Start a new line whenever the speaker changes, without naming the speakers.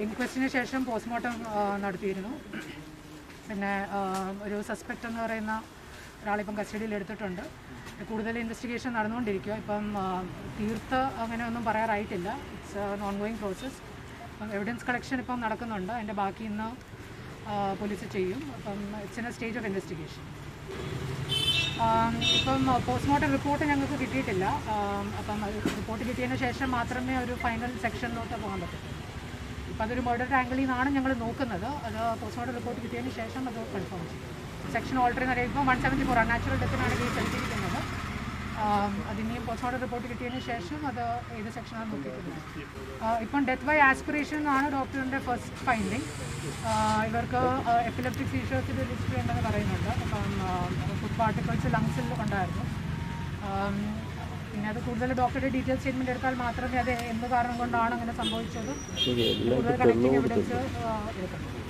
ഇൻക്വസ്റ്റിന് ശേഷം പോസ്റ്റ്മോർട്ടം നടത്തിയിരുന്നു പിന്നെ ആ, ഒരു സസ്പെക്റ്റ് എന്ന് പറയുന്ന ഒരാളിപ്പം കസ്റ്റഡിയിൽ എടുത്തിട്ടുണ്ട് കൂടുതൽ ഇൻവെസ്റ്റിഗേഷൻ നടന്നുകൊണ്ടിരിക്കുക ഇപ്പം ആ, തീർത്ത് അങ്ങനെ ഒന്നും പറയാറായിട്ടില്ല it's on going process evidence collection ഇപ്പം നടക്കുന്നുണ്ട് അതിൻ്റെ ബാക്കി ഇന്ന് പോലീസ് ചെയ്യും അപ്പം it's in a stage of investigation um, ഇപ്പം പോസ്റ്റ്മോർട്ടം റിപ്പോർട്ട് ഞങ്ങൾക്ക് കിട്ടിയിട്ടില്ല ആം, അപ്പം റിപ്പോർട്ട് കിട്ടിയതിന് ശേഷം മാത്രമേ ഒരു ഫൈനൽ സെക്ഷനിലോട്ട് പോകാൻ പറ്റത്തുള്ളൂ ഇപ്പം അതൊരു മർഡർ ആംഗിളിൽ നിന്നാണ് ഞങ്ങൾ നോക്കുന്നത് അത് പോസ്റ്റ്മോർട്ടം റിപ്പോർട്ട് കിട്ടിയതിന് ശേഷം അത് കൺഫേം ചെയ്യും സെക്ഷൻ ഓൾട്ടർ എന്ന് പറയുമ്പോൾ വൺ സെവൻറ്റി ഫോർ അൺനാച്ചുറൽ ഡെത്തിനാണ് കേസ് എടുത്തിരിക്കുന്നത് ആം, അതിനെയും പോസ്റ്റ്മോർട്ടം റിപ്പോർട്ട് കിട്ടിയതിന് ശേഷം അത് ഏത് സെക്ഷനാണ് നോക്കിയിട്ടുള്ളത് ആ, ഇപ്പം ഡെത്ത് ബൈ ആസ്പിറേഷൻ എന്നാണ് ഡോക്ടറിൻ്റെ ഫസ്റ്റ് ഫൈൻഡിങ് ഇവർക്ക് എപ്പിലെപ്റ്റിക് സീഷേഴ്സിൻ്റെ ഒരു ഹിസ്റ്ററി ഉണ്ടെന്ന് പറയുന്നുണ്ട് അപ്പം ഫുഡ് പാർട്ടിക്കിൾസ് ലങ്സിൽ ഉണ്ടായിരുന്നു ആം, പിന്നെ അത് കൂടുതൽ ഡോക്ടറുടെ ഡീറ്റെയിൽ സ്റ്റേറ്റ്മെൻറ്റ് എടുത്താൽ മാത്രമേ അത് എന്ത് കാരണം കൊണ്ടാണ് അങ്ങനെ സംഭവിച്ചത് കൂടുതൽ കണക്റ്റിംഗ് എവിഡൻസ് എടുക്കണം